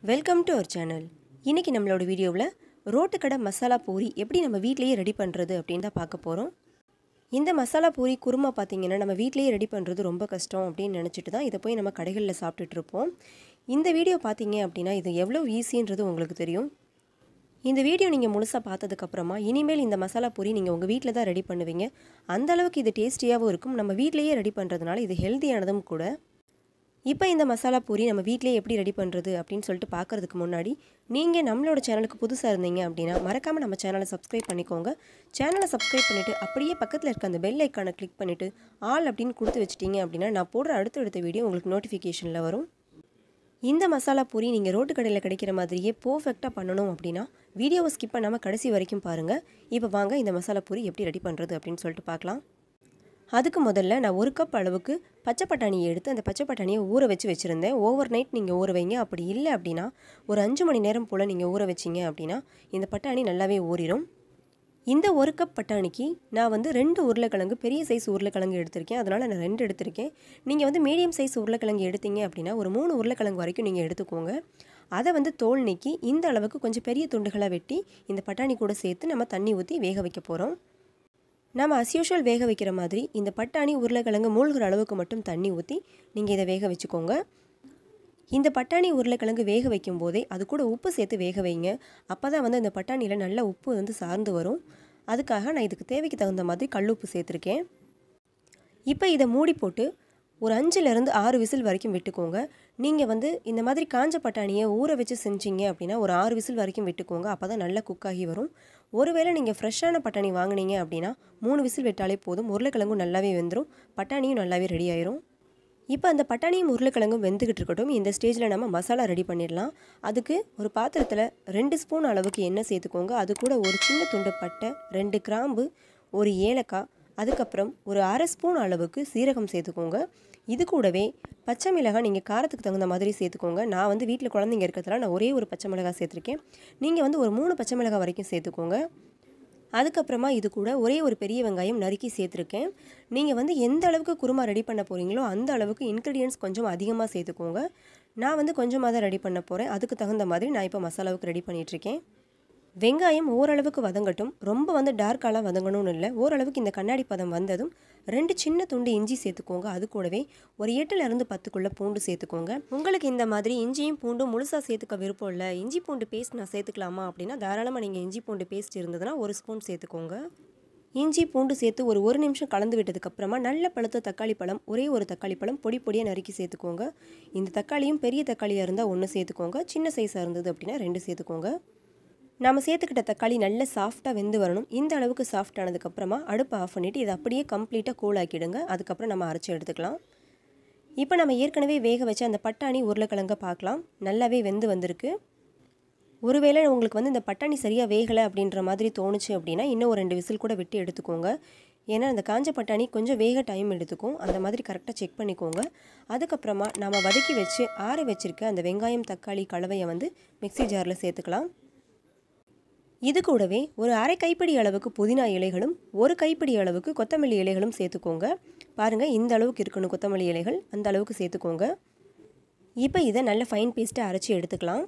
welcome to our channel இன்றைக்கி நம்மளோட வீடியோவில் ரோட்டுக்கடை மசாலா பூரி எப்படி நம்ம வீட்டிலேயே ரெடி பண்ணுறது அப்படின்னு தான் பார்க்க போகிறோம் இந்த மசாலா பூரி குருமா பார்த்தீங்கன்னா நம்ம வீட்டிலேயே ரெடி பண்ணுறது ரொம்ப கஷ்டம் அப்படின்னு நினச்சிட்டு தான் இதை போய் நம்ம கடைகளில் சாப்பிட்டுட்டு இருப்போம் இந்த வீடியோ பார்த்தீங்க அப்படின்னா இது எவ்வளோ ஈஸின்றது உங்களுக்கு தெரியும் இந்த வீடியோ நீங்கள் முழுசாக பார்த்ததுக்கப்புறமா இனிமேல் இந்த மசாலா பூரி நீங்கள் உங்கள் வீட்டில் தான் ரெடி பண்ணுவீங்க அந்த அளவுக்கு இது டேஸ்டியாகவும் இருக்கும் நம்ம வீட்டிலேயே ரெடி பண்ணுறதுனால இது ஹெல்த்தியானதும் கூட இப்போ இந்த மசாலா பூரி நம்ம வீட்டிலேயே எப்படி ரெடி பண்ணுறது அப்படின்னு சொல்லிட்டு பார்க்குறதுக்கு முன்னாடி நீங்கள் நம்மளோட சேனலுக்கு புதுசாக இருந்தீங்க அப்படின்னா மறக்காமல் நம்ம சேனலை சப்ஸ்கிரைப் பண்ணிக்கோங்க சேனலை சப்ஸ்கிரைப் பண்ணிவிட்டு அப்படியே பக்கத்தில் இருக்க அந்த பெல் ஐக்கானை கிளிக் பண்ணிவிட்டு ஆல் அப்படின்னு கொடுத்து வச்சிட்டிங்க அப்படின்னா நான் போடுற அடுத்தடுத்த வீடியோ உங்களுக்கு நோட்டிஃபிகேஷனில் வரும் இந்த மசாலா பூரி நீங்கள் ரோட்டு கடையில் கிடைக்கிற மாதிரியே பர்ஃபெக்டாக பண்ணணும் அப்படின்னா வீடியோவை ஸ்கிப் பண்ணாமல் கடைசி வரைக்கும் பாருங்கள் இப்போ வாங்க இந்த மசாலா பூரி எப்படி ரெடி பண்ணுறது அப்படின்னு சொல்லிட்டு பார்க்கலாம் அதுக்கு முதல்ல நான் ஒரு கப் அளவுக்கு பச்சை பட்டாணியை எடுத்து அந்த பச்சை பட்டாணியை ஊற வச்சு வச்சுருந்தேன் ஓவர் நைட் நீங்கள் ஊற வைங்க அப்படி இல்லை அப்படின்னா ஒரு அஞ்சு மணி நேரம் போல் நீங்கள் ஊற வச்சிங்க அப்படின்னா இந்த பட்டாணி நல்லாவே ஊறிடும் இந்த ஒரு கப் பட்டாணிக்கு நான் வந்து ரெண்டு உருளைக்கிழங்கு பெரிய சைஸ் உருளைக்கிழங்கு எடுத்திருக்கேன் அதனால் நான் ரெண்டு எடுத்திருக்கேன் நீங்கள் வந்து மீடியம் சைஸ் உருளைக்கிழங்கு எடுத்தீங்க அப்படின்னா ஒரு மூணு உருளைக்கிழங்கு வரைக்கும் நீங்கள் எடுத்துக்கோங்க அதை வந்து தோல் நீக்கி இந்த அளவுக்கு கொஞ்சம் பெரிய துண்டுகளாக வெட்டி இந்த பட்டாணி கூட சேர்த்து நம்ம தண்ணி ஊற்றி வேக வைக்க போகிறோம் நம்ம அஸ்யூஷுவல் வேக வைக்கிற மாதிரி இந்த பட்டாணி உருளைக்கிழங்கு மூழ்கிற அளவுக்கு மட்டும் தண்ணி ஊற்றி நீங்கள் இதை வேக வச்சுக்கோங்க இந்த பட்டாணி உருளைக்கிழங்கு வேக வைக்கும் போதே அது கூட உப்பு சேர்த்து வேக வைங்க அப்போ தான் வந்து இந்த பட்டாணியில் நல்ல உப்பு வந்து சார்ந்து வரும் அதுக்காக நான் இதுக்கு தேவைக்கு தகுந்த மாதிரி கல்லுப்பு சேர்த்துருக்கேன் இப்போ இதை மூடி போட்டு ஒரு அஞ்சுலேருந்து ஆறு விசில் வரைக்கும் விட்டுக்கோங்க நீங்கள் வந்து இந்த மாதிரி காஞ்ச பட்டாணியை ஊற வச்சு செஞ்சீங்க அப்படின்னா ஒரு ஆறு விசில் வரைக்கும் விட்டுக்கோங்க அப்போ தான் நல்லா குக் ஆகி வரும் ஒருவேளை நீங்கள் ஃப்ரெஷ்ஷான பட்டாணி வாங்கினீங்க அப்படின்னா மூணு விசில் விட்டாலே போதும் உருளைக்கிழங்கும் நல்லாவே வெந்துடும் பட்டாணியும் நல்லாவே ரெடி ஆயிரும் இப்போ அந்த பட்டாணியும் உருளைக்கிழங்கும் வெந்துக்கிட்டு இருக்கட்டும் இந்த ஸ்டேஜில் நம்ம மசாலா ரெடி பண்ணிடலாம் அதுக்கு ஒரு பாத்திரத்தில் ரெண்டு ஸ்பூன் அளவுக்கு எண்ணெய் சேர்த்துக்கோங்க அது கூட ஒரு சின்ன துண்டு பட்டை ரெண்டு கிராம்பு ஒரு ஏலக்காய் அதுக்கப்புறம் ஒரு அரை ஸ்பூன் அளவுக்கு சீரகம் சேர்த்துக்கோங்க இது கூடவே பச்சை மிளகாய் நீங்கள் காரத்துக்கு தகுந்த மாதிரி சேர்த்துக்கோங்க நான் வந்து வீட்டில் குழந்தைங்க இருக்கிறதுல நான் ஒரே ஒரு பச்சை மிளகாய் சேர்த்துருக்கேன் நீங்கள் வந்து ஒரு மூணு பச்சை மிளகாய் வரைக்கும் சேர்த்துக்கோங்க அதுக்கப்புறமா இது கூட ஒரே ஒரு பெரிய வெங்காயம் நறுக்கி சேர்த்துருக்கேன் நீங்கள் வந்து எந்த அளவுக்கு குருமா ரெடி பண்ண போகிறீங்களோ அந்த அளவுக்கு இன்க்ரீடியன்ஸ் கொஞ்சம் அதிகமாக சேர்த்துக்கோங்க நான் வந்து கொஞ்சமாக தான் ரெடி பண்ண போகிறேன் அதுக்கு தகுந்த மாதிரி நான் இப்போ மசாலாவுக்கு ரெடி பண்ணிகிட்ருக்கேன் வெங்காயம் ஓரளவுக்கு வதங்கட்டும் ரொம்ப வந்து டார்க்காலாம் வதங்கணும்னு இல்லை ஓரளவுக்கு இந்த கண்ணாடி பதம் வந்ததும் ரெண்டு சின்ன துண்டு இஞ்சி சேர்த்துக்கோங்க அது கூடவே ஒரு எட்டுலேருந்து பத்துக்குள்ளே பூண்டு சேர்த்துக்கோங்க உங்களுக்கு இந்த மாதிரி இஞ்சியும் பூண்டும் முழுசாக சேர்த்துக்க விருப்பம் இல்லை இஞ்சி பூண்டு பேஸ்ட் நான் சேர்த்துக்கலாமா அப்படின்னா தாராளமாக நீங்கள் இஞ்சி பூண்டு பேஸ்ட் இருந்ததுன்னா ஒரு ஸ்பூன் சேர்த்துக்கோங்க இஞ்சி பூண்டு சேர்த்து ஒரு ஒரு நிமிஷம் கலந்து விட்டதுக்கப்புறமா நல்ல பழுத்த தக்காளி பழம் ஒரே ஒரு தக்காளி பழம் பொடி பொடியாக நறுக்கி சேர்த்துக்கோங்க இந்த தக்காளியும் பெரிய தக்காளியாக இருந்தால் ஒன்று சேர்த்துக்கோங்க சின்ன சைஸாக இருந்தது அப்படின்னா ரெண்டு சேர்த்துக்கோங்க நம்ம சேர்த்துக்கிட்ட தக்காளி நல்ல சாஃப்டாக வெந்து வரணும் இந்த அளவுக்கு சாஃப்ட் ஆனதுக்கப்புறமா அடுப்பை ஆஃப் பண்ணிவிட்டு இதை அப்படியே கம்ப்ளீட்டாக கூல் ஆக்கிடுங்க அதுக்கப்புறம் நம்ம அரைச்சி எடுத்துக்கலாம் இப்போ நம்ம ஏற்கனவே வேக வச்ச அந்த பட்டாணி உருளைக்கிழங்க பார்க்கலாம் நல்லாவே வெந்து வந்திருக்கு ஒருவேளை உங்களுக்கு வந்து இந்த பட்டாணி சரியாக வேகலை அப்படின்ற மாதிரி தோணுச்சு அப்படின்னா இன்னும் ஒரு ரெண்டு விசில் கூட விட்டு எடுத்துக்கோங்க ஏன்னா அந்த காஞ்ச பட்டாணி கொஞ்சம் வேக டைம் எடுத்துக்கும் அந்த மாதிரி கரெக்டாக செக் பண்ணிக்கோங்க அதுக்கப்புறமா நம்ம வதக்கி வச்சு ஆற வச்சுருக்க அந்த வெங்காயம் தக்காளி கலவையை வந்து மிக்சி ஜாரில் சேர்த்துக்கலாம் இது கூடவே ஒரு அரை கைப்பிடி அளவுக்கு புதினா இலைகளும் ஒரு கைப்பிடி அளவுக்கு கொத்தமல்லி இலைகளும் சேர்த்துக்கோங்க பாருங்கள் இந்த அளவுக்கு இருக்கணும் கொத்தமல்லி இலைகள் அந்த அளவுக்கு சேர்த்துக்கோங்க இப்போ இதை நல்ல ஃபைன் பேஸ்ட்டை அரைச்சி எடுத்துக்கலாம்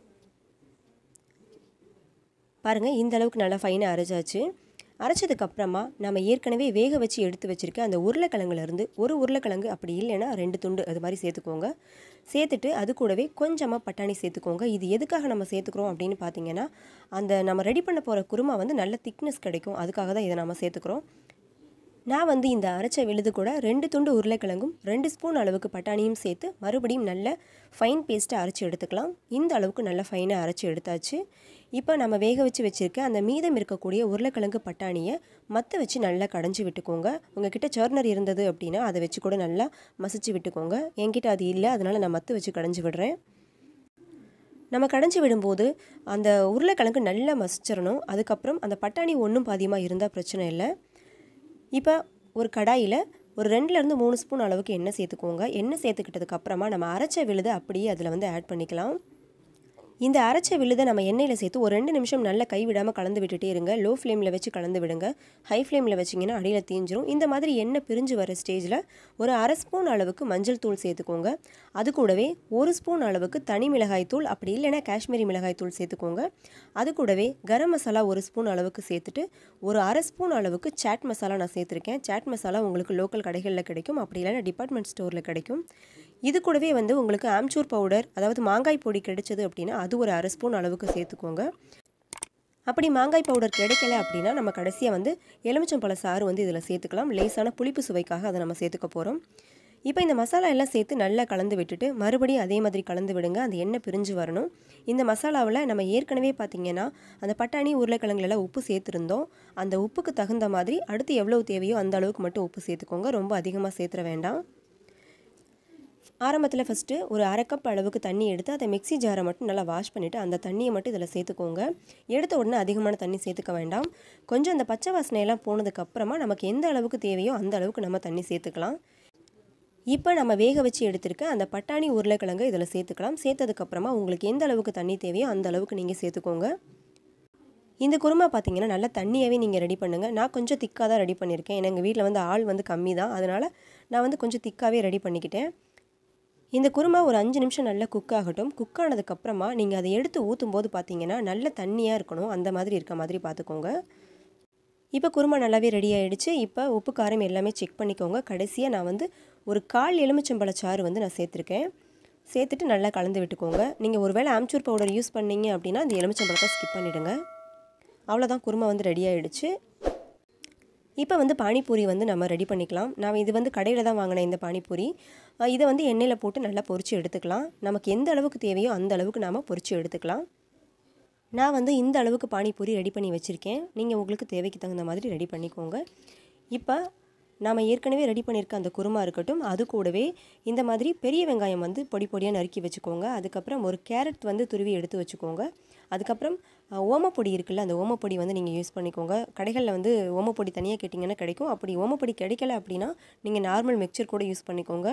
பாருங்கள் இந்த அளவுக்கு நல்லா ஃபைனாக அரைச்சாச்சு அரைச்சதுக்கப்புறமா நம்ம ஏற்கனவே வேக வச்சு எடுத்து வச்சுருக்க அந்த உருளைக்கிழங்குலேருந்து ஒரு உருளைக்கிழங்கு அப்படி இல்லைன்னா ரெண்டு துண்டு அது மாதிரி சேர்த்துக்கோங்க சேர்த்துட்டு அது கூடவே கொஞ்சமாக பட்டாணி சேர்த்துக்கோங்க இது எதுக்காக நம்ம சேர்த்துக்கிறோம் அப்படின்னு பார்த்தீங்கன்னா அந்த நம்ம ரெடி பண்ண போகிற குருமா வந்து நல்ல திக்னஸ் கிடைக்கும் அதுக்காக தான் இதை நம்ம சேர்த்துக்கிறோம் நான் வந்து இந்த அரைச்ச விழுது கூட ரெண்டு துண்டு உருளைக்கிழங்கும் ரெண்டு ஸ்பூன் அளவுக்கு பட்டாணியும் சேர்த்து மறுபடியும் நல்ல ஃபைன் பேஸ்ட்டை அரைச்சி எடுத்துக்கலாம் இந்த அளவுக்கு நல்ல ஃபைனாக அரைச்சி எடுத்தாச்சு இப்போ நம்ம வேக வச்சு வச்சுருக்க அந்த மீதம் இருக்கக்கூடிய உருளைக்கிழங்கு பட்டாணியை மற்ற வச்சு நல்லா கடைஞ்சி விட்டுக்கோங்க உங்ககிட்ட சர்னர் இருந்தது அப்படின்னா அதை வச்சு கூட நல்லா மசிச்சு விட்டுக்கோங்க என்கிட்ட அது இல்லை அதனால் நான் மற்ற வச்சு கடைஞ்சி விடுறேன் நம்ம கடைஞ்சி விடும்போது அந்த உருளைக்கிழங்கு நல்லா மசிச்சிடணும் அதுக்கப்புறம் அந்த பட்டாணி ஒன்றும் பாதியமாக இருந்தால் பிரச்சனை இல்லை இப்போ ஒரு கடாயில் ஒரு ரெண்டுலேருந்து மூணு ஸ்பூன் அளவுக்கு எண்ணெய் சேர்த்துக்கோங்க எண்ணெய் சேர்த்துக்கிட்டதுக்கு அப்புறமா நம்ம அரைச்ச விழுதை அப்படியே அதில் வந்து ஆட் பண்ணிக்கலாம் இந்த அரைச்ச விழுதை நம்ம எண்ணெயில் சேர்த்து ஒரு ரெண்டு நிமிஷம் நல்லா கைவிடாமல் கலந்து விட்டுட்டே இருங்க லோ ஃப்ளேமில் வச்சு கலந்து விடுங்க ஹை ஃப்ளேமில் வச்சிங்கன்னா அடியில் தீஞ்சிரும் இந்த மாதிரி எண்ணெய் பிரிஞ்சு வர ஸ்டேஜில் ஒரு அரை ஸ்பூன் அளவுக்கு மஞ்சள் தூள் சேர்த்துக்கோங்க அது கூடவே ஒரு ஸ்பூன் அளவுக்கு தனி மிளகாய் தூள் அப்படி இல்லைன்னா காஷ்மீரி மிளகாய் தூள் சேர்த்துக்கோங்க அது கூடவே கரம் மசாலா ஒரு ஸ்பூன் அளவுக்கு சேர்த்துட்டு ஒரு அரை ஸ்பூன் அளவுக்கு சாட் மசாலா நான் சேர்த்துருக்கேன் சாட் மசாலா உங்களுக்கு லோக்கல் கடைகளில் கிடைக்கும் அப்படி இல்லைன்னா டிபார்ட்மெண்ட் ஸ்டோரில் கிடைக்கும் இது கூடவே வந்து உங்களுக்கு ஆம்ச்சூர் பவுடர் அதாவது மாங்காய் பொடி கிடைச்சது அப்படின்னா அது ஒரு அரை ஸ்பூன் அளவுக்கு சேர்த்துக்கோங்க அப்படி மாங்காய் பவுடர் கிடைக்கல அப்படின்னா நம்ம கடைசியாக வந்து எலுமிச்சம்பழ சாறு வந்து இதில் சேர்த்துக்கலாம் லேசான புளிப்பு சுவைக்காக அதை நம்ம சேர்த்துக்க போகிறோம் இப்போ இந்த மசாலா எல்லாம் சேர்த்து நல்லா கலந்து விட்டுட்டு மறுபடியும் அதே மாதிரி கலந்து விடுங்க அந்த எண்ணெய் பிரிஞ்சு வரணும் இந்த மசாலாவில் நம்ம ஏற்கனவே பார்த்திங்கன்னா அந்த பட்டாணி உருளைக்கிழங்குல உப்பு சேர்த்துருந்தோம் அந்த உப்புக்கு தகுந்த மாதிரி அடுத்து எவ்வளோ தேவையோ அந்த அளவுக்கு மட்டும் உப்பு சேர்த்துக்கோங்க ரொம்ப அதிகமாக சேர்த்துற வேண்டாம் ஆரம்பத்தில் ஃபஸ்ட்டு ஒரு அரை கப் அளவுக்கு தண்ணி எடுத்து அதை மிக்ஸி ஜாரை மட்டும் நல்லா வாஷ் பண்ணிவிட்டு அந்த தண்ணியை மட்டும் இதில் சேர்த்துக்கோங்க எடுத்த உடனே அதிகமான தண்ணி சேர்த்துக்க வேண்டாம் கொஞ்சம் அந்த பச்சை வாசனையெல்லாம் போனதுக்கப்புறமா நமக்கு எந்த அளவுக்கு தேவையோ அந்த அளவுக்கு நம்ம தண்ணி சேர்த்துக்கலாம் இப்போ நம்ம வேக வச்சு எடுத்திருக்க அந்த பட்டாணி உருளைக்கிழங்கு இதில் சேர்த்துக்கலாம் சேர்த்ததுக்கப்புறமா உங்களுக்கு எந்த அளவுக்கு தண்ணி தேவையோ அந்த அளவுக்கு நீங்கள் சேர்த்துக்கோங்க இந்த குருமா பார்த்தீங்கன்னா நல்லா தண்ணியாகவே நீங்கள் ரெடி பண்ணுங்கள் நான் கொஞ்சம் திக்காக தான் ரெடி பண்ணியிருக்கேன் ஏன்னா எங்கள் வீட்டில் வந்து ஆள் வந்து கம்மி தான் அதனால் நான் வந்து கொஞ்சம் திக்காகவே ரெடி பண்ணிக்கிட்டேன் இந்த குருமா ஒரு அஞ்சு நிமிஷம் நல்லா குக் ஆகட்டும் குக் ஆனதுக்கப்புறமா நீங்கள் அதை எடுத்து ஊற்றும் போது பார்த்தீங்கன்னா நல்ல தண்ணியாக இருக்கணும் அந்த மாதிரி இருக்க மாதிரி பார்த்துக்கோங்க இப்போ குருமா நல்லாவே ரெடி ஆகிடுச்சு இப்போ உப்பு காரம் எல்லாமே செக் பண்ணிக்கோங்க கடைசியாக நான் வந்து ஒரு கால் எலுமிச்சம்பழ சாறு வந்து நான் சேர்த்துருக்கேன் சேர்த்துட்டு நல்லா கலந்து விட்டுக்கோங்க நீங்கள் ஒரு வேளை ஆம்ச்சூர் பவுடர் யூஸ் பண்ணீங்க அப்படின்னா அந்த எலுமிச்சம்பழத்தை ஸ்கிப் பண்ணிவிடுங்க அவ்வளோதான் குருமா வந்து ரெடி ஆகிடுச்சு இப்போ வந்து பானிபூரி வந்து நம்ம ரெடி பண்ணிக்கலாம் நான் இது வந்து கடையில் தான் வாங்கினேன் இந்த பானிபூரி இதை வந்து எண்ணெயில் போட்டு நல்லா பொரித்து எடுத்துக்கலாம் நமக்கு எந்த அளவுக்கு தேவையோ அந்த அளவுக்கு நாம் பொரித்து எடுத்துக்கலாம் நான் வந்து இந்த அளவுக்கு பானிபூரி ரெடி பண்ணி வச்சுருக்கேன் நீங்கள் உங்களுக்கு தேவைக்கு தகுந்த மாதிரி ரெடி பண்ணிக்கோங்க இப்போ நாம் ஏற்கனவே ரெடி பண்ணியிருக்க அந்த குருமா இருக்கட்டும் அது கூடவே இந்த மாதிரி பெரிய வெங்காயம் வந்து பொடி பொடியாக நறுக்கி வச்சுக்கோங்க அதுக்கப்புறம் ஒரு கேரட் வந்து துருவி எடுத்து வச்சுக்கோங்க அதுக்கப்புறம் ஓமப்பொடி இருக்குல்ல அந்த ஓமப்பொடி வந்து நீங்கள் யூஸ் பண்ணிக்கோங்க கடைகளில் வந்து ஓமப்பொடி தனியாக கேட்டிங்கன்னா கிடைக்கும் அப்படி ஓமப்பொடி கிடைக்கல அப்படின்னா நீங்கள் நார்மல் மிக்சர் கூட யூஸ் பண்ணிக்கோங்க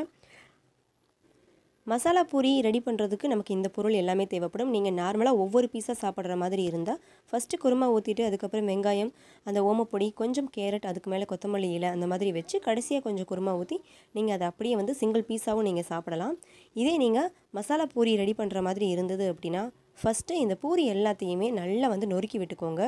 மசாலா பூரி ரெடி பண்ணுறதுக்கு நமக்கு இந்த பொருள் எல்லாமே தேவைப்படும் நீங்கள் நார்மலாக ஒவ்வொரு பீஸாக சாப்பிட்ற மாதிரி இருந்தால் ஃபஸ்ட்டு குருமா ஊற்றிட்டு அதுக்கப்புறம் வெங்காயம் அந்த ஓமப்பொடி கொஞ்சம் கேரட் அதுக்கு மேலே கொத்தமல்லி இலை அந்த மாதிரி வச்சு கடைசியாக கொஞ்சம் குருமா ஊற்றி நீங்கள் அதை அப்படியே வந்து சிங்கிள் பீஸாகவும் நீங்கள் சாப்பிடலாம் இதே நீங்கள் மசாலா பூரி ரெடி பண்ணுற மாதிரி இருந்தது அப்படின்னா ஃபஸ்ட்டு இந்த பூரி எல்லாத்தையுமே நல்லா வந்து நொறுக்கி விட்டுக்கோங்க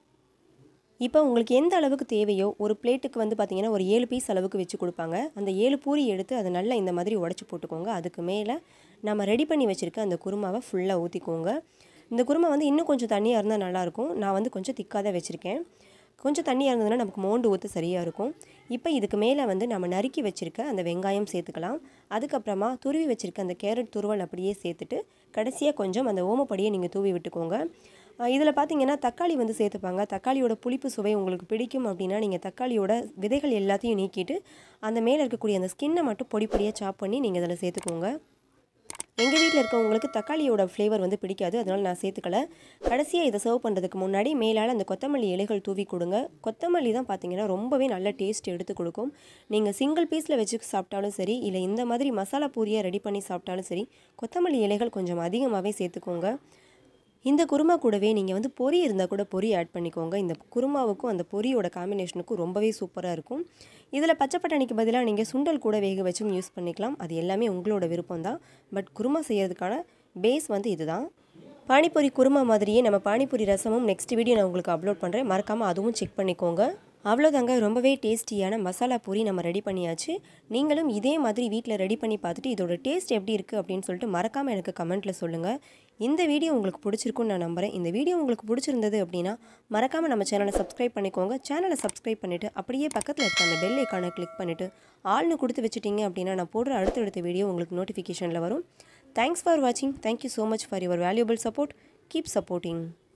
இப்போ உங்களுக்கு எந்த அளவுக்கு தேவையோ ஒரு பிளேட்டுக்கு வந்து பார்த்திங்கன்னா ஒரு ஏழு பீஸ் அளவுக்கு வச்சு கொடுப்பாங்க அந்த ஏழு பூரி எடுத்து அதை நல்லா இந்த மாதிரி உடச்சி போட்டுக்கோங்க அதுக்கு மேலே நம்ம ரெடி பண்ணி வச்சுருக்க அந்த குருமாவை ஃபுல்லாக ஊற்றிக்கோங்க இந்த குருமா வந்து இன்னும் கொஞ்சம் தண்ணியாக இருந்தால் நல்லாயிருக்கும் நான் வந்து கொஞ்சம் திக்காக தான் வச்சுருக்கேன் கொஞ்சம் தண்ணியாக இருந்ததுன்னா நமக்கு மோண்டு ஊற்ற சரியாக இருக்கும் இப்போ இதுக்கு மேலே வந்து நம்ம நறுக்கி வச்சுருக்க அந்த வெங்காயம் சேர்த்துக்கலாம் அதுக்கப்புறமா துருவி வச்சுருக்க அந்த கேரட் துருவல் அப்படியே சேர்த்துட்டு கடைசியாக கொஞ்சம் அந்த ஓமப்படியை நீங்கள் தூவி விட்டுக்கோங்க இதில் பார்த்தீங்கன்னா தக்காளி வந்து சேர்த்துப்பாங்க தக்காளியோட புளிப்பு சுவை உங்களுக்கு பிடிக்கும் அப்படின்னா நீங்கள் தக்காளியோட விதைகள் எல்லாத்தையும் நீக்கிட்டு அந்த மேலே இருக்கக்கூடிய அந்த ஸ்கின்னை மட்டும் பொடி பொடியாக சாப் பண்ணி நீங்கள் அதில் சேர்த்துக்கோங்க எங்கள் வீட்டில் இருக்கவங்களுக்கு தக்காளியோட ஃப்ளேவர் வந்து பிடிக்காது அதனால் நான் சேர்த்துக்கல கடைசியாக இதை சர்வ் பண்ணுறதுக்கு முன்னாடி மேலால் அந்த கொத்தமல்லி இலைகள் தூவி கொடுங்க கொத்தமல்லி தான் பார்த்தீங்கன்னா ரொம்பவே நல்ல டேஸ்ட் எடுத்து கொடுக்கும் நீங்கள் சிங்கிள் பீஸில் வச்சு சாப்பிட்டாலும் சரி இல்லை இந்த மாதிரி மசாலா பூரியாக ரெடி பண்ணி சாப்பிட்டாலும் சரி கொத்தமல்லி இலைகள் கொஞ்சம் அதிகமாகவே சேர்த்துக்கோங்க இந்த குருமா கூடவே நீங்கள் வந்து பொரி இருந்தால் கூட பொரி ஆட் பண்ணிக்கோங்க இந்த குருமாவுக்கும் அந்த பொரியோட காம்பினேஷனுக்கும் ரொம்பவே சூப்பராக இருக்கும் இதில் பச்சை பட்டாணிக்கு பதிலாக நீங்கள் சுண்டல் கூட வேக வச்சும் யூஸ் பண்ணிக்கலாம் அது எல்லாமே உங்களோட விருப்பம் தான் பட் குருமா செய்கிறதுக்கான பேஸ் வந்து இதுதான் பானிபூரி குருமா மாதிரியே நம்ம பானிபூரி ரசமும் நெக்ஸ்ட் வீடியோ நான் உங்களுக்கு அப்லோட் பண்ணுறேன் மறக்காமல் அதுவும் செக் பண்ணிக்கோங்க அவ்வளோதாங்க ரொம்பவே டேஸ்டியான மசாலா பூரி நம்ம ரெடி பண்ணியாச்சு நீங்களும் இதே மாதிரி வீட்டில் ரெடி பண்ணி பார்த்துட்டு இதோட டேஸ்ட் எப்படி இருக்குது அப்படின்னு சொல்லிட்டு மறக்காமல் எனக்கு கமெண்ட்டில் சொல்லுங்கள் இந்த வீடியோ உங்களுக்கு பிடிச்சிருக்குன்னு நான் நம்புகிறேன் இந்த வீடியோ உங்களுக்கு பிடிச்சிருந்தது அப்படின்னா மறக்காமல் நம்ம சேனலை சப்ஸ்கிரைப் பண்ணிக்கோங்க சேனலை சப்ஸ்கிரைப் பண்ணிவிட்டு அப்படியே பக்கத்தில் இருக்க அந்த பெல் ஐக்கானை கிளிக் பண்ணிவிட்டு ஆள்னு கொடுத்து வச்சுட்டிங்க அப்படின்னா நான் போடுற அடுத்தடுத்த வீடியோ உங்களுக்கு நோட்டிஃபிகேஷனில் வரும் தேங்க்ஸ் ஃபார் வாட்சிங் thank you so much for your valuable support keep supporting